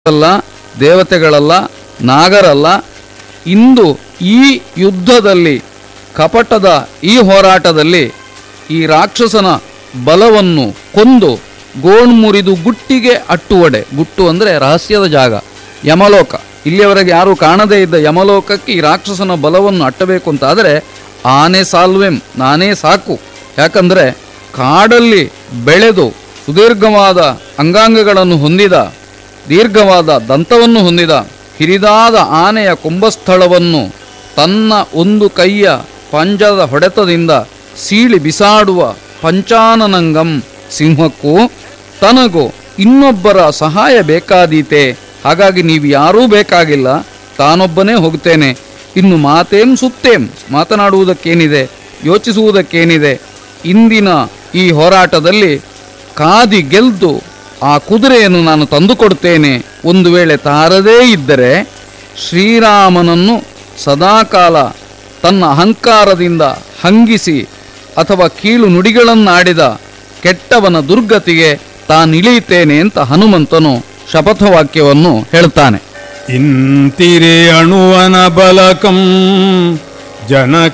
ಅಲ್ಲ ದೇವತೆಗಳಲ್ಲ ನಾಗರಲ್ಲ ಇಂದು ಈ ಯುದ್ಧದಲ್ಲಿ ಕಪಟದ ಈ ಹೋರಾಟದಲ್ಲಿ ಈ ರಾಕ್ಷಸನ ಬಲವನ್ನು ಕೊಂದು ಗೋಣ್ಮುರಿದು ಗುಟ್ಟಿಗೆ ಅಟ್ಟುವಡೆ ಗುಟ್ಟು ಅಂದರೆ ರಹಸ್ಯದ ಜಾಗ ಯಮಲೋಕ ಇಲ್ಲಿಯವರೆಗೆ ಯಾರೂ ಕಾಣದೇ ಇದ್ದ ಯಮಲೋಕಕ್ಕೆ ಈ ರಾಕ್ಷಸನ ಬಲವನ್ನು ಅಟ್ಟಬೇಕು ಅಂತಾದರೆ ಆನೆ ಸಾಲ್ವೆಂ ನಾನೇ ಸಾಕು ಯಾಕಂದರೆ ಕಾಡಲ್ಲಿ ಬೆಳೆದು ಸುದೀರ್ಘವಾದ ಅಂಗಾಂಗಗಳನ್ನು ಹೊಂದಿದ ದೀರ್ಘವಾದ ದಂತವನ್ನು ಹೊಂದಿದ ಹಿರಿದಾದ ಆನೆಯ ಕುಂಭಸ್ಥಳವನ್ನು ತನ್ನ ಒಂದು ಕೈಯ ಪಂಜದ ಹೊಡೆತದಿಂದ ಸೀಳಿ ಬಿಸಾಡುವ ಪಂಚಾನನಂಗಂ ಸಿಂಹಕ್ಕೂ ತನಗೂ ಇನ್ನೊಬ್ಬರ ಸಹಾಯ ಬೇಕಾದೀತೆ ಹಾಗಾಗಿ ನೀವು ಯಾರೂ ಬೇಕಾಗಿಲ್ಲ ತಾನೊಬ್ಬನೇ ಹೋಗ್ತೇನೆ ಇನ್ನು ಮಾತೇಂ ಸುತ್ತೇಂ ಮಾತನಾಡುವುದಕ್ಕೇನಿದೆ ಯೋಚಿಸುವುದಕ್ಕೇನಿದೆ ಇಂದಿನ ಈ ಹೋರಾಟದಲ್ಲಿ ಕಾದಿ ಗೆಲ್ದು ಆ ಕುದುರೆಯನ್ನು ನಾನು ತಂದುಕೊಡ್ತೇನೆ ಒಂದು ವೇಳೆ ತಾರದೇ ಇದ್ದರೆ ಶ್ರೀರಾಮನನ್ನು ಸದಾಕಾಲ ತನ್ನ ಅಹಂಕಾರದಿಂದ ಹಂಗಿಸಿ ಅಥವಾ ಕೀಳು ನುಡಿಗಳನ್ನಾಡಿದ ಕೆಟ್ಟವನ ದುರ್ಗತಿಗೆ ತಾನಿಳಿಯುತ್ತೇನೆ ಅಂತ ಹನುಮಂತನು ಶಪಥವಾಕ್ಯವನ್ನು ಹೇಳ್ತಾನೆ ಇಂತಿರೆ ಅಣುವನ ಬಲಕಂ ಜನ